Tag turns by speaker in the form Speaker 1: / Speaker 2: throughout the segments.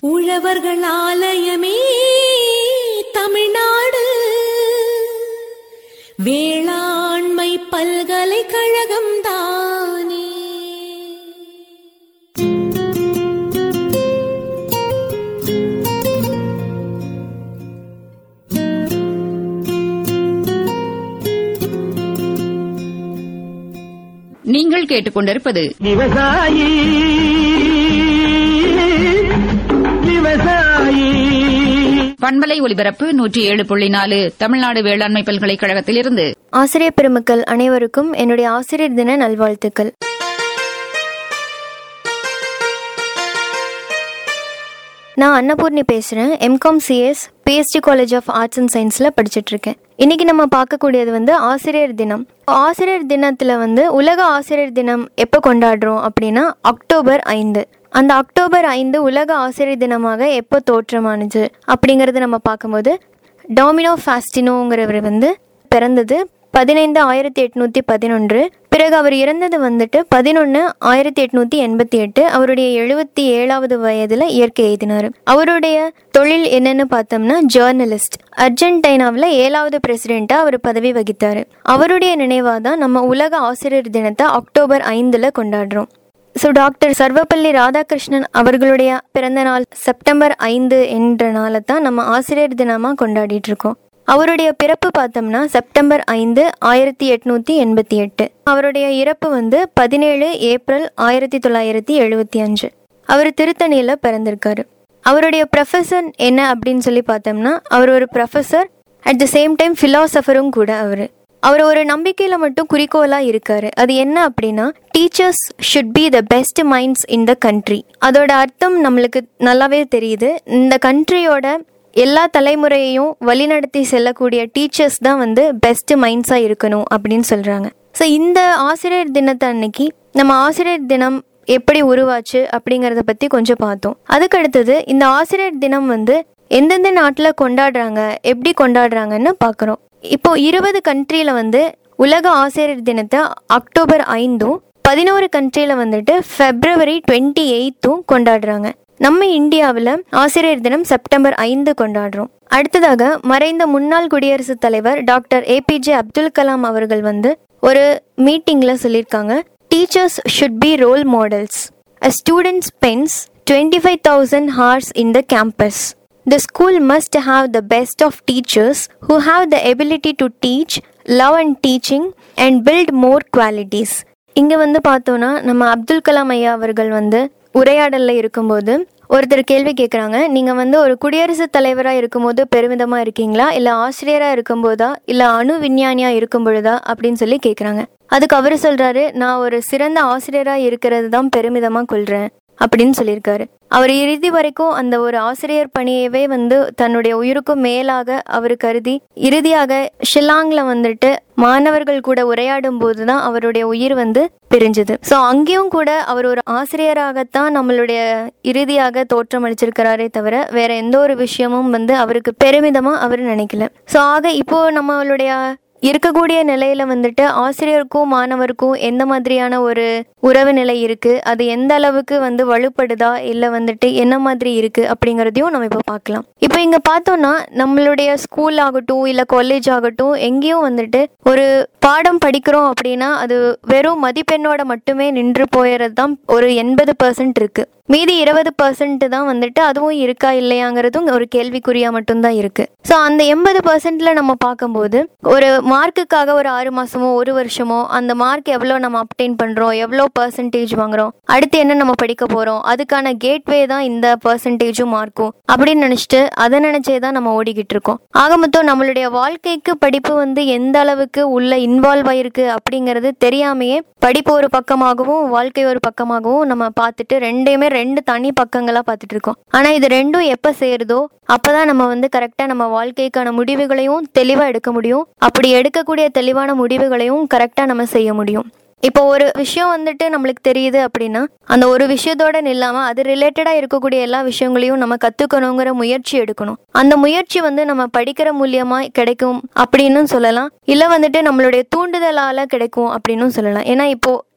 Speaker 1: உழவர்கள் ஆலயமே தமிழ்நாடு வேளாண்மை பல்கலைக்கழகம் தானே
Speaker 2: நீங்கள் கேட்டுக்கொண்டிருப்பது
Speaker 3: விவசாயி விவசாயி
Speaker 2: பண்பலை ஒலிபரப்பு நூற்றி ஏழு புள்ளி நாலு தமிழ்நாடு வேளாண்மை பல்கலைக்கழகத்திலிருந்து
Speaker 4: ஆசிரியர் பெருமக்கள் அனைவருக்கும் என்னுடைய ஆசிரியர் தின நல்வாழ்த்துக்கள் நான் அன்னபூர்ணி பேசுகிறேன் M Com CS PST college of arts and சயின்ஸில் படிச்சுட்டு இருக்கேன் இன்னைக்கு நம்ம பார்க்கக்கூடியது வந்து ஆசிரியர் தினம் ஆசிரியர் தினத்தில் வந்து உலக ஆசிரியர் தினம் எப்போ கொண்டாடுறோம் அப்படின்னா அக்டோபர் ஐந்து அந்த அக்டோபர் ஐந்து உலக ஆசிரியர் தினமாக எப்போ தோற்றமானுச்சு அப்படிங்கிறது நம்ம பார்க்கும்போது டாமினோ ஃபாஸ்டினோங்கிறவர் வந்து பிறந்தது பதினைந்து ஆயிரத்தி எட்நூத்தி பதினொன்று பிறகு அவர் இறந்தது வந்துட்டு பதினொன்று ஆயிரத்தி எட்நூத்தி எண்பத்தி எட்டு அவருடைய எழுபத்தி ஏழாவது வயதுல இயற்கை எழுதினார் அவருடைய தொழில் என்னன்னு பார்த்தோம்னா ஜேர்னலிஸ்ட் அர்ஜென்டைனாவில் ஏழாவது பிரசிடென்ட்டா அவர் பதவி வகித்தார் அவருடைய நினைவாக தான் நம்ம உலக ஆசிரியர் தினத்தை அக்டோபர் ஐந்துல கொண்டாடுறோம் ஸோ டாக்டர் சர்வப்பள்ளி ராதாகிருஷ்ணன் அவர்களுடைய பிறந்த நாள் செப்டம்பர் ஐந்து என்ற நாளை தான் நம்ம ஆசிரியர் தினமாக கொண்டாடிட்டு இருக்கோம் அவருடைய பிறப்பு பார்த்தோம்னா செப்டம்பர் ஐந்து ஆயிரத்தி எட்நூத்தி எண்பத்தி எட்டு அவருடைய இறப்பு வந்து பதினேழு ஏப்ரல் ஆயிரத்தி தொள்ளாயிரத்தி எழுபத்தி அஞ்சு அவர் திருத்தணியில் பிறந்திருக்காரு அவருடைய ப்ரொஃபஸர் என்ன அப்படின்னு சொல்லி பார்த்தோம்னா அவர் ஒரு professor at the same time ஃபிலாசபரும் கூட அவர் அவர் ஒரு நம்பிக்கையில மட்டும் குறிக்கோளா இருக்காரு அது என்ன அப்படின்னா teachers should be the best minds in the country அதோட அர்த்தம் நம்மளுக்கு நல்லாவே தெரியுது இந்த கண்ட்ரியோட எல்லா தலைமுறையையும் வழிநடத்தி செல்லக்கூடிய டீச்சர்ஸ் தான் வந்து பெஸ்ட் மைண்ட்ஸாக இருக்கணும் அப்படின்னு சொல்கிறாங்க ஸோ இந்த ஆசிரியர் தினத்தை அன்னைக்கு நம்ம ஆசிரியர் தினம் எப்படி உருவாச்சு அப்படிங்கிறத பற்றி கொஞ்சம் பார்த்தோம் அதுக்கு அடுத்தது இந்த ஆசிரியர் தினம் வந்து எந்தெந்த நாட்டில் கொண்டாடுறாங்க எப்படி கொண்டாடுறாங்கன்னு பார்க்குறோம் இப்போ இருபது கண்ட்ரியில் வந்து உலக ஆசிரியர் தினத்தை அக்டோபர் ஐந்தும் பதினோரு கண்ட்ரியில் வந்துட்டு ஃபெப்ரவரி டுவெண்ட்டி எயித்தும் கொண்டாடுறாங்க நம்ம இந்தியாவில் ஆசிரியர் தினம் செப்டம்பர் ஐந்து கொண்டாடுறோம் அடுத்ததாக மறைந்த முன்னாள் குடியரசுத் தலைவர் டாக்டர் ஏபிஜே அப்துல் கலாம் அவர்கள் வந்து ஒரு மீட்டிங்கில் சொல்லியிருக்காங்க teachers should be role models a student spends twenty five thousand hours in the campus The school must have the best of teachers who have the ability to teach, love and teaching, and build more qualities. இங்கே வந்து பார்த்தோன்னா நம்ம அப்துல் கலாம் ஐயா அவர்கள் வந்து உரையாடலில் இருக்கும்போது ஒருத்தர் கேள்வி கேட்குறாங்க நீங்கள் வந்து ஒரு குடியரசுத் தலைவராக இருக்கும்போது பெருமிதமாக இருக்கீங்களா இல்லை ஆசிரியராக இருக்கும்போதா இல்லை அணு விஞ்ஞானியாக இருக்கும் பொழுதா அப்படின்னு சொல்லி கேட்குறாங்க அதுக்கு அவர் சொல்கிறாரு நான் ஒரு சிறந்த ஆசிரியராக இருக்கிறது தான் பெருமிதமாக கொள்கிறேன் அப்படின்னு சொல்லியிருக்காரு அவர் இறுதி வரைக்கும் அந்த ஒரு ஆசிரியர் பணியவே வந்து தன்னுடைய உயிருக்கும் மேலாக அவர் கருதி இறுதியாக ஷில்லாங்ல வந்துட்டு மாணவர்கள் கூட உரையாடும் போதுதான் அவருடைய உயிர் வந்து பிரிஞ்சுது ஸோ அங்கேயும் கூட அவர் ஒரு ஆசிரியராகத்தான் நம்மளுடைய இறுதியாக தோற்றம் அளிச்சிருக்கிறாரே தவிர வேற எந்த ஒரு விஷயமும் வந்து அவருக்கு பெருமிதமா அவர் நினைக்கல ஸோ ஆக இப்போ நம்மளுடைய இருக்கக்கூடிய நிலையில வந்துட்டு ஆசிரியருக்கும் மாணவருக்கும் எந்த மாதிரியான ஒரு உறவு நிலை இருக்கு அது எந்த அளவுக்கு வந்து வலுப்படுதா இல்லை வந்துட்டு என்ன மாதிரி இருக்கு அப்படிங்கிறதையும் நம்ம இப்போ பார்க்கலாம் இப்போ இங்க பார்த்தோம்னா நம்மளுடைய ஸ்கூல் ஆகட்டும் இல்லை காலேஜ் ஆகட்டும் எங்கேயும் வந்துட்டு ஒரு பாடம் படிக்கிறோம் அப்படின்னா அது வெறும் மதிப்பெண்ணோட மட்டுமே நின்று போயிறது தான் ஒரு எண்பது பர்சன்ட் இருக்கு மீதி இருபது பர்சன்ட் தான் வந்துட்டு அதுவும் இருக்கா இல்லையாங்கிறதும் ஒரு கேள்விக்குறியா மட்டும்தான் இருக்கு ஸோ அந்த எண்பது பர்சன்ட்ல நம்ம பார்க்கும்போது ஒரு மார்க்குக்காக ஒரு ஆறு மாசமோ ஒரு வருஷமோ அந்த மார்க் எவ்வளோ நம்ம அப்டைன் பண்றோம் எவ்வளோ பர்சன்டேஜ் வாங்குறோம் அடுத்து என்ன நம்ம படிக்க போறோம் அதுக்கான கேட்வே தான் இந்த பர்சன்டேஜும் மார்க்கும் அப்படின்னு நினைச்சிட்டு அதை நினைச்சே தான் நம்ம ஓடிக்கிட்டு இருக்கோம் ஆக மொத்தம் நம்மளுடைய வாழ்க்கைக்கு படிப்பு வந்து எந்த அளவுக்கு உள்ள இன்வால்வ் ஆயிருக்கு அப்படிங்கிறது தெரியாமையே படிப்பு ஒரு பக்கமாகவும் வாழ்க்கை ஒரு பக்கமாகவும் நம்ம பார்த்துட்டு ரெண்டையுமே ரெண்டு தனி பக்கங்களா பார்த்துட்டு இருக்கோம் ஆனா இது ரெண்டும் எப்ப சேருதோ அப்பதான் நம்ம வந்து கரெக்டா நம்ம வாழ்க்கைக்கான முடிவுகளையும் தெளிவா எடுக்க முடியும் அப்படி எடுக்கக்கூடிய தெளிவான முடிவுகளையும் கரெக்டா நம்ம செய்ய முடியும் இப்போ ஒரு விஷயம் வந்துட்டு நம்மளுக்கு தெரியுது அப்படின்னா அந்த ஒரு விஷயத்தோட நில்லாம அது ரிலேட்டடா இருக்கக்கூடிய எல்லா விஷயங்களையும் நம்ம கத்துக்கணுங்கிற முயற்சி எடுக்கணும் அந்த முயற்சி வந்து நம்ம படிக்கிற மூலியமா கிடைக்கும் அப்படின்னு சொல்லலாம் இல்ல வந்துட்டு நம்மளுடைய தூண்டுதலால கிடைக்கும் அப்படின்னு சொல்லலாம் ஏன்னா இப்போ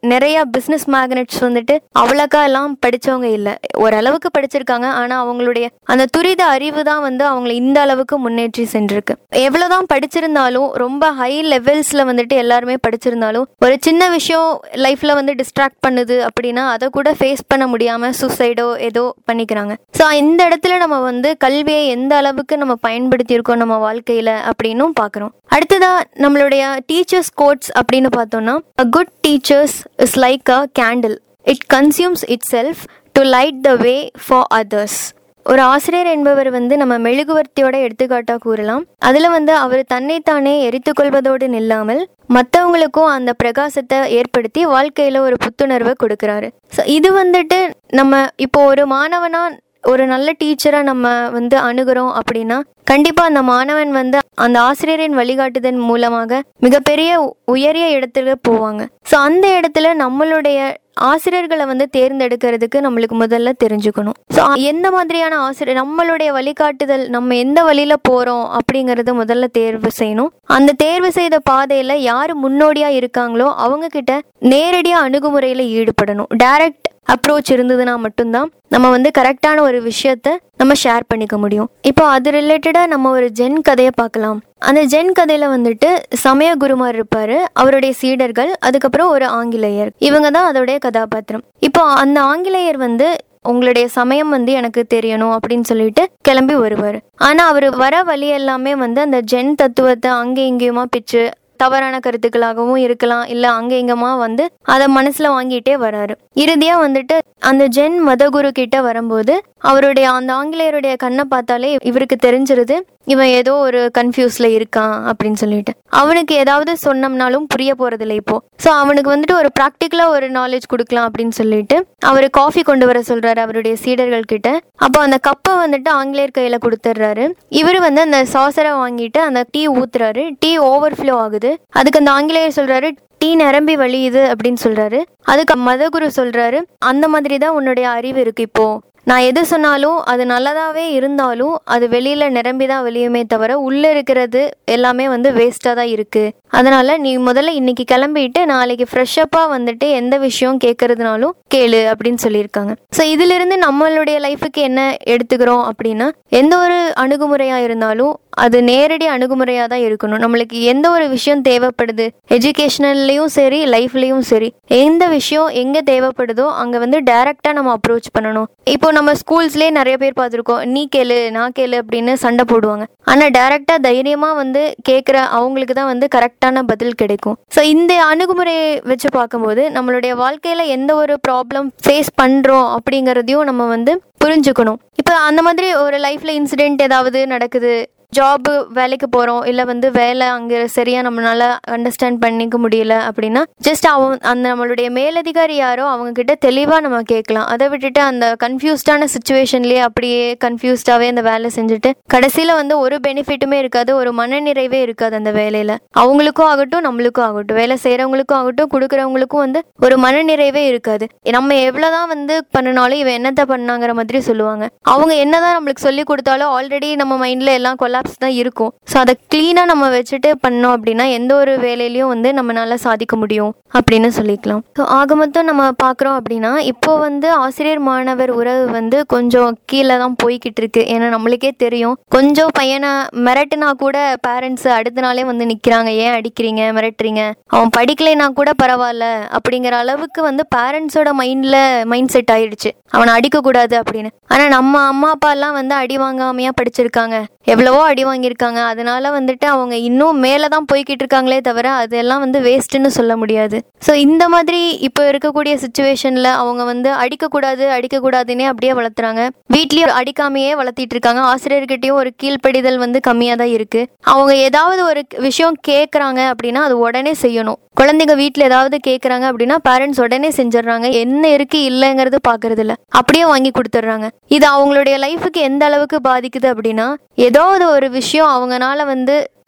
Speaker 4: நிறைய பிஸ்னஸ் மேக்னெட்ஸ் வந்துட்டு அவ்வளோக்கா எல்லாம் படிச்சவங்க இல்லை ஓரளவுக்கு படிச்சிருக்காங்க ஆனா அவங்களுடைய அந்த துரித அறிவு தான் வந்து அவங்களை இந்த அளவுக்கு முன்னேற்றி சென்றிருக்கு எவ்வளவுதான் படிச்சிருந்தாலும் ரொம்ப ஹை லெவல்ஸ்ல வந்துட்டு எல்லாருமே படிச்சிருந்தாலும் ஒரு சின்ன விஷயம் லைஃப்ல வந்து டிஸ்ட்ராக்ட் பண்ணுது அப்படின்னா அதை கூட ஃபேஸ் பண்ண முடியாம சூசைடோ ஏதோ பண்ணிக்கிறாங்க ஸோ இந்த இடத்துல நம்ம வந்து கல்வியை எந்த அளவுக்கு நம்ம பயன்படுத்தியிருக்கோம் நம்ம வாழ்க்கையில அப்படின்னும் பார்க்குறோம் அடுத்ததா நம்மளுடைய டீச்சர்ஸ் கோட்ஸ் அப்படின்னு பார்த்தோம்னா a good teachers is like a candle it consumes itself to light the way for others ஒரு ஆசிரியர் என்பவர் வந்து நம்ம மெழுகுவர்த்தியோட எடுத்துக்காட்டா கூறலாம் அதுல வந்து அவர் தன்னைத்தானே எரித்து கொள்வதோடு நில்லாமல் மற்றவங்களுக்கும் அந்த பிரகாசத்தை ஏற்படுத்தி வாழ்க்கையில ஒரு புத்துணர்வை கொடுக்கறாரு ஸோ இது வந்துட்டு நம்ம இப்போ ஒரு மாணவனா ஒரு நல்ல டீச்சரை நம்ம வந்து அணுகிறோம் அப்படின்னா கண்டிப்பா அந்த மாணவன் வந்து அந்த ஆசிரியரின் வழிகாட்டுதல் மூலமாக மிகப்பெரிய உயரிய இடத்துல போவாங்க ஸோ அந்த இடத்துல நம்மளுடைய ஆசிரியர்களை வந்து தேர்ந்தெடுக்கிறதுக்கு நம்மளுக்கு முதல்ல தெரிஞ்சுக்கணும் ஸோ எந்த மாதிரியான ஆசிரியர் நம்மளுடைய வழிகாட்டுதல் நம்ம எந்த வழியில போறோம் அப்படிங்கறத முதல்ல தேர்வு செய்யணும் அந்த தேர்வு செய்த பாதையில யாரு முன்னோடியா இருக்காங்களோ அவங்க கிட்ட நேரடியா அணுகுமுறையில ஈடுபடணும் டைரக்ட் அப்ரோச் இருந்ததுன்னா மட்டும்தான் நம்ம வந்து கரெக்டான ஒரு விஷயத்த நம்ம ஷேர் பண்ணிக்க முடியும் இப்போ அது ரிலேட்டடாக நம்ம ஒரு ஜென் கதையை பார்க்கலாம் அந்த ஜென் கதையில வந்துட்டு சமய குருமார் இருப்பாரு அவருடைய சீடர்கள் அதுக்கப்புறம் ஒரு ஆங்கிலேயர் இவங்க தான் அதோடைய கதாபாத்திரம் இப்போ அந்த ஆங்கிலேயர் வந்து உங்களுடைய சமயம் வந்து எனக்கு தெரியணும் அப்படின்னு சொல்லிட்டு கிளம்பி வருவார் ஆனா அவர் வர வழி எல்லாமே வந்து அந்த ஜென் தத்துவத்தை அங்கே இங்கேயுமா பிச்சு தவறான கருத்துக்களாகவும் இருக்கலாம் இல்ல அங்க இங்கமா வந்து அதை மனசுல வாங்கிட்டே வராரு இறுதியா வந்துட்டு அந்த ஜென் மதகுரு கிட்ட வரும்போது அவருடைய அந்த ஆங்கிலேயருடைய கண்ணை பார்த்தாலே இவருக்கு தெரிஞ்சிருது இவன் ஏதோ ஒரு கன்ஃபியூஸ்ல இருக்கான் அப்படின்னு சொல்லிட்டு அவனுக்கு ஏதாவது சொன்னோம்னாலும் புரிய போறதில்ல இப்போ ஸோ அவனுக்கு வந்துட்டு ஒரு ப்ராக்டிக்கலா ஒரு நாலேஜ் கொடுக்கலாம் அப்படின்னு சொல்லிட்டு அவர் காஃபி கொண்டு வர சொல்றாரு அவருடைய சீடர்கள் கிட்ட அப்போ அந்த கப்பை வந்துட்டு ஆங்கிலேயர் கையில கொடுத்துட்றாரு இவர் வந்து அந்த சாசரை வாங்கிட்டு அந்த டீ ஊத்துறாரு டீ ஓவர்ஃப்ளோ ஆகுது அதுக்கு அந்த ஆங்கிலேயர் சொல்றாரு டீ நிரம்பி வழியுது அப்படின்னு சொல்றாரு அதுக்கு மதகுரு சொல்றாரு அந்த மாதிரி தான் உன்னுடைய அறிவு இருக்கு இப்போ நான் எது சொன்னாலும் அது நல்லதாவே இருந்தாலும் அது வெளியில நிரம்பி தான் வெளியுமே தவிர உள்ள இருக்கிறது எல்லாமே வந்து வேஸ்டா தான் இருக்கு அதனால நீ முதல்ல இன்னைக்கு கிளம்பிட்டு நாளைக்கு ஃப்ரெஷ்ஷப்பா வந்துட்டு எந்த விஷயம் கேட்கறதுனாலும் கேளு அப்படின்னு சொல்லியிருக்காங்க ஸோ இதுல இருந்து நம்மளுடைய லைஃபுக்கு என்ன எடுத்துக்கிறோம் அப்படின்னா எந்த ஒரு அணுகுமுறையா இருந்தாலும் அது நேரடி அணுகுமுறையாக தான் இருக்கணும் நம்மளுக்கு எந்த ஒரு விஷயம் தேவைப்படுது எஜுகேஷனல்லையும் சரி லைஃப்லேயும் சரி எந்த விஷயம் எங்கே தேவைப்படுதோ அங்கே வந்து டைரெக்டாக நம்ம அப்ரோச் பண்ணணும் இப்போ நம்ம ஸ்கூல்ஸ்லேயே நிறைய பேர் பார்த்துருக்கோம் நீ கேளு நான் கேளு அப்படின்னு சண்டை போடுவாங்க ஆனால் டைரெக்டாக தைரியமாக வந்து கேட்குற அவங்களுக்கு தான் வந்து கரெக்டான பதில் கிடைக்கும் ஸோ இந்த அணுகுமுறையை வச்சு பார்க்கும்போது நம்மளுடைய வாழ்க்கையில் எந்த ஒரு ப்ராப்ளம் ஃபேஸ் பண்ணுறோம் அப்படிங்கிறதையும் நம்ம வந்து புரிஞ்சுக்கணும் இப்போ அந்த மாதிரி ஒரு லைஃப்ல இன்சிடென்ட் ஏதாவது நடக்குது ஜாப் வேலைக்கு போகிறோம் இல்லை வந்து வேலை அங்கே சரியாக நம்மளால அண்டர்ஸ்டாண்ட் பண்ணிக்க முடியல அப்படின்னா ஜஸ்ட் அவன் அந்த நம்மளுடைய மேலதிகாரி யாரோ அவங்க கிட்ட தெளிவாக நம்ம கேட்கலாம் அதை விட்டுட்டு அந்த கன்ஃபியூஸ்டான சுச்சுவேஷன்லேயே அப்படியே கன்ஃபியூஸ்டாகவே அந்த வேலை செஞ்சுட்டு கடைசியில் வந்து ஒரு பெனிஃபிட்டுமே இருக்காது ஒரு மனநிறைவே இருக்காது அந்த வேலையில் அவங்களுக்கும் ஆகட்டும் நம்மளுக்கும் ஆகட்டும் வேலை செய்கிறவங்களுக்கும் ஆகட்டும் கொடுக்குறவங்களுக்கும் வந்து ஒரு மனநிறைவே இருக்காது நம்ம எவ்வளோதான் வந்து பண்ணினாலும் இவன் என்னத்தை பண்ணாங்கிற மாதிரி சொல்லுவாங்க அவங்க என்னதான் நம்மளுக்கு சொல்லி கொடுத்தாலும் ஆல்ரெடி நம்ம மைண்டில் எல்லாம் கொல்லாப்ஸ் தான் இருக்கும் ஸோ அதை க்ளீனாக நம்ம வச்சுட்டு பண்ணோம் அப்படின்னா எந்த ஒரு வேலையிலையும் வந்து நம்மளால சாதிக்க முடியும் அப்படின்னு சொல்லிக்கலாம் ஸோ ஆக மொத்தம் நம்ம பார்க்குறோம் அப்படின்னா இப்போ வந்து ஆசிரியர் மாணவர் உறவு வந்து கொஞ்சம் கீழே தான் போய்கிட்டு இருக்கு ஏன்னா நம்மளுக்கே தெரியும் கொஞ்சம் பையனை மிரட்டுனா கூட பேரண்ட்ஸ் அடுத்த நாளே வந்து நிற்கிறாங்க ஏன் அடிக்கிறீங்க மிரட்டுறீங்க அவன் படிக்கலைன்னா கூட பரவாயில்ல அப்படிங்கிற அளவுக்கு வந்து பேரண்ட்ஸோட மைண்டில் மைண்ட் செட் ஆயிடுச்சு அவனை அடிக்கக்கூடாது அப்படின்னு ஆனால் நம்ம அம்மா அப்பா எல்லாம் வந்து அடி வாங்காமையா படிச்சிருக்காங்க எவ்வளவோ அடி வாங்கியிருக்காங்க அதனால வந்துட்டு அவங்க இன்னும் மேலே தான் போய்கிட்டு இருக்காங்களே தவிர அதெல்லாம் வந்து வேஸ்ட்டுன்னு சொல்ல முடியாது ஸோ இந்த மாதிரி இப்போ இருக்கக்கூடிய சுச்சுவேஷனில் அவங்க வந்து அடிக்கக்கூடாது அடிக்கக்கூடாதுன்னே அப்படியே வளர்த்துறாங்க வீட்லேயும் அடிக்காமையே வளர்த்திட்டு இருக்காங்க ஆசிரியர்கிட்டயும் ஒரு கீழ்ப்படிதல் வந்து கம்மியாக தான் இருக்கு அவங்க ஏதாவது ஒரு விஷயம் கேட்குறாங்க அப்படின்னா அது உடனே செய்யணும் குழந்தைங்க வீட்டில் ஏதாவது கேட்குறாங்க அப்படின்னா பேரண்ட்ஸ் உடனே செஞ்சிடுறாங்க என்ன இருக்கு இல்லைங்கிறது பார்க்கறது இல்ல அப்படியே வாங்கி கொடுத்துட்றாங்க இது அவங்களுடைய லைஃபுக்கு எந்த அளவுக்கு பாதிக்குது அப்படின்னா ஏதாவது ஒரு விஷயம் அவங்கனால வந்து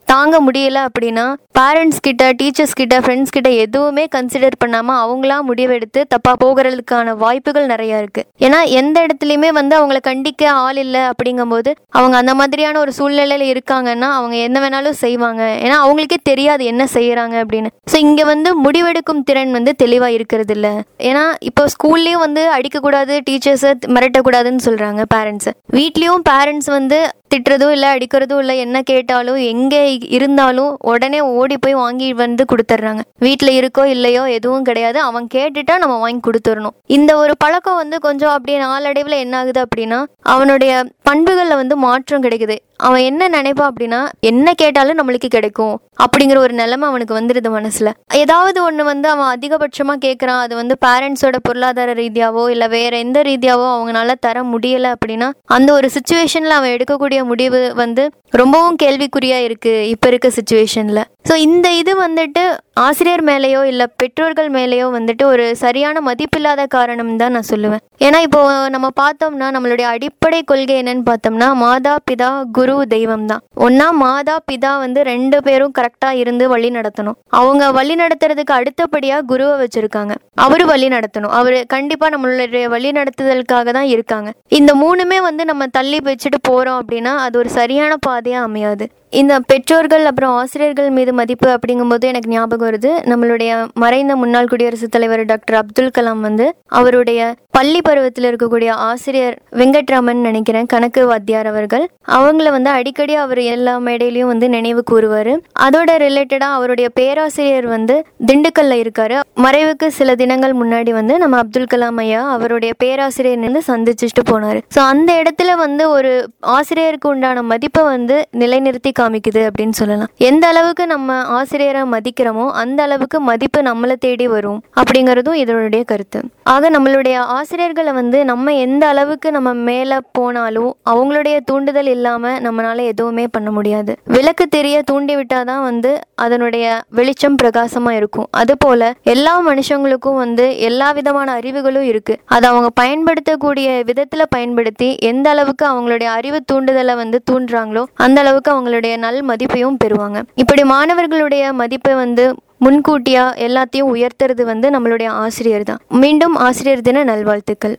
Speaker 4: தாங்க முடியல அப்படின்னா பேரண்ட்ஸ் கிட்ட டீச்சர்ஸ் கிட்ட ஃப்ரெண்ட்ஸ் கிட்ட எதுவுமே கன்சிடர் பண்ணாம அவங்களா முடிவெடுத்து தப்பா போகிறதுக்கான வாய்ப்புகள் நிறைய இருக்கு ஏன்னா எந்த இடத்துலயுமே வந்து அவங்கள கண்டிக்க ஆள் இல்லை அப்படிங்கும்போது அவங்க அந்த மாதிரியான ஒரு சூழ்நிலையில இருக்காங்கன்னா அவங்க என்ன வேணாலும் செய்வாங்க ஏன்னா அவங்களுக்கே தெரியாது என்ன செய்யறாங்க அப்படின்னு ஸோ இங்க வந்து முடிவெடுக்கும் திறன் வந்து தெளிவா இருக்கிறது இல்ல ஏன்னா இப்போ ஸ்கூல்லயும் வந்து அடிக்கக்கூடாது டீச்சர்ஸை மிரட்டக்கூடாதுன்னு சொல்றாங்க பேரண்ட்ஸ் வீட்லயும் பேரண்ட்ஸ் வந்து திட்டுறதும் இல்லை அடிக்கிறதும் இல்லை என்ன கேட்டாலும் எங்கே இருந்தாலும் உடனே ஓடி போய் வாங்கி வந்து கொடுத்துட்றாங்க வீட்டில் இருக்கோ இல்லையோ எதுவும் கிடையாது அவன் கேட்டுட்டா நம்ம வாங்கி கொடுத்துடணும் இந்த ஒரு பழக்கம் வந்து கொஞ்சம் அப்படியே நாளடைவில் என்ன ஆகுது அப்படின்னா அவனுடைய பண்புகளில் வந்து மாற்றம் கிடைக்குது அவன் என்ன நினைப்பான் அப்படின்னா என்ன கேட்டாலும் நம்மளுக்கு கிடைக்கும் அப்படிங்கிற ஒரு நிலைமை அவனுக்கு வந்துடுது மனசுல ஏதாவது ஒன்று வந்து அவன் அதிகபட்சமாக கேட்குறான் அது வந்து பேரண்ட்ஸோட பொருளாதார ரீதியாவோ இல்லை வேற எந்த ரீதியாவோ அவங்களால தர முடியல அப்படின்னா அந்த ஒரு சுச்சுவேஷனில் அவன் எடுக்கக்கூடிய முடிவு வந்து ரொம்பவும் கேள்விக்குறியா இருக்கு இப்போ இருக்க சுச்சுவேஷனில் ஸோ இந்த இது வந்துட்டு ஆசிரியர் மேலேயோ இல்லை பெற்றோர்கள் மேலேயோ வந்துட்டு ஒரு சரியான மதிப்பில்லாத காரணம் தான் நான் சொல்லுவேன் ஏன்னா இப்போ நம்ம பார்த்தோம்னா நம்மளுடைய அடிப்படை கொள்கை என்னன்னு பார்த்தோம்னா மாதா பிதா குரு தெய்வம் தான் ஒன்னா மாதா பிதா வந்து ரெண்டு பேரும் கரெக்டா இருந்து வழி நடத்தணும் அவங்க வழி நடத்துறதுக்கு அடுத்தபடியா குருவை வச்சிருக்காங்க அவரு வழி நடத்தணும் அவரு கண்டிப்பா நம்மளுடைய வழி நடத்துதலுக்காக தான் இருக்காங்க இந்த மூணுமே வந்து நம்ம தள்ளி வச்சுட்டு போறோம் அப்படின்னா அது ஒரு சரியான பாதையா அமையாது இந்த பெற்றோர்கள் அப்புறம் ஆசிரியர்கள் மீது மதிப்பு அப்படிங்கும்போது எனக்கு ஞாபகம் வருது நம்மளுடைய மறைந்த முன்னாள் குடியரசுத் தலைவர் டாக்டர் அப்துல் கலாம் வந்து அவருடைய பள்ளி பருவத்தில் இருக்கக்கூடிய ஆசிரியர் வெங்கட்ராமன் நினைக்கிறேன் கணக்கு வாத்தியார் அவர்கள் அவங்கள வந்து அடிக்கடி அவர் எல்லா மேடையிலையும் வந்து நினைவு கூறுவார் அதோட ரிலேட்டடாக அவருடைய பேராசிரியர் வந்து திண்டுக்கல்ல இருக்காரு மறைவுக்கு சில தினங்கள் முன்னாடி வந்து நம்ம அப்துல் கலாம் ஐயா அவருடைய பேராசிரியர் வந்து சந்திச்சுட்டு போனார் ஸோ அந்த இடத்துல வந்து ஒரு ஆசிரியருக்கு உண்டான மதிப்பை வந்து நிலைநிறுத்தி காமிக்குது அப்படின்னு சொல்லலாம் எந்த அளவுக்கு நம்ம ஆசிரியரை மதிக்கிறோமோ அந்த அளவுக்கு மதிப்பு நம்மளை தேடி வரும் அப்படிங்கிறதும் இதனுடைய கருத்து ஆக நம்மளுடைய ஆசிரியர்களை வந்து நம்ம எந்த அளவுக்கு நம்ம மேலே போனாலும் அவங்களுடைய தூண்டுதல் இல்லாமல் நம்மளால எதுவுமே பண்ண முடியாது விளக்கு தெரிய தூண்டி விட்டாதான் வந்து அதனுடைய வெளிச்சம் பிரகாசமா இருக்கும் அதுபோல எல்லா மனுஷங்களுக்கும் வந்து எல்லா விதமான அறிவுகளும் இருக்கு அதை அவங்க பயன்படுத்தக்கூடிய விதத்துல பயன்படுத்தி எந்த அளவுக்கு அவங்களுடைய அறிவு தூண்டுதலை வந்து தூண்டுறாங்களோ அந்த அளவுக்கு அவங்களுடைய நல் மதிப்பையும் பெறுவாங்க இப்படி மாணவர்களுடைய மதிப்பை வந்து முன்கூட்டியா எல்லாத்தையும் உயர்த்துறது வந்து நம்மளுடைய ஆசிரியர் தான் மீண்டும் ஆசிரியர் தின நல்வாழ்த்துக்கள்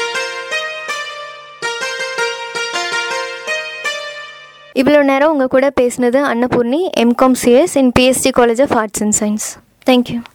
Speaker 4: இவ்வளோ நேரம் உங்கள் கூட பேசினது Annapoorni M Com CS in PST college of arts and science thank you